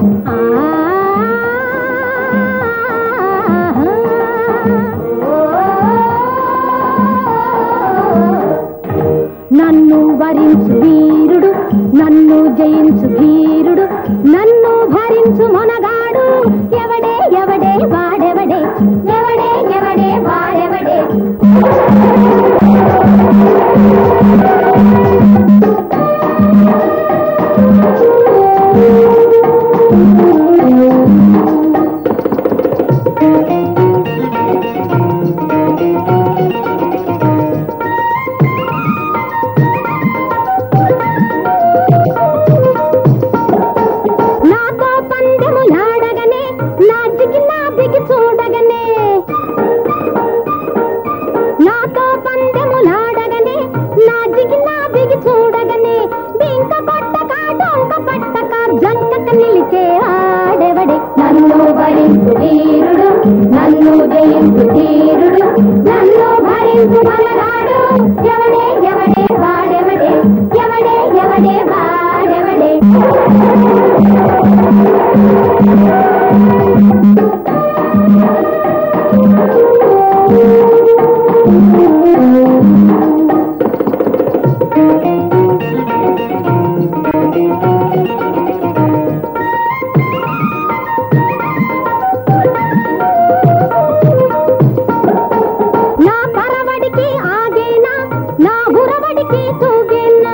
నన్ను వరించు వీరుడు నన్ను జయించు ధీరుడు నన్ను భరించు మొనగాడు ఎవడే ఎవడే వాడెవడే ఎవడే ఎవడే వాడెవడే నాతో పందెము నాడగనే నాటికి నాటికి చూడగనే నాతో పందెము నాడగనే నాటికి నాటికి చూడగనే బింక కొట్టక డొంక పట్టక జంకక నిలిచే ఆడెవడే నన్ను భరించు వీరుడు నన్ను జయించు ధీరుడు నన్ను భరించు మనగాడు ఎవడే ఎవడే వాడెవడే ఎవడే ఎవడే వాడెవడే నా పరవడికి ఆగేనా నా గురవడికి తూగేనా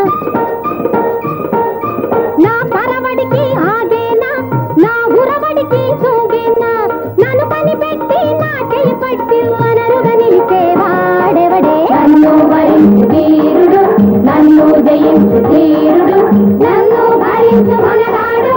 నా పరవడికి ఆగేనా నా గురవడికి తూగేనా నన్ను పని పెట్టి నా చెయ్యి పట్టి వనరుగా నిలిచేవాడెవడే నన్ను భరించు వీరుడు నన్ను జయించు ధీరుడు నన్ను భరించు మనగాడు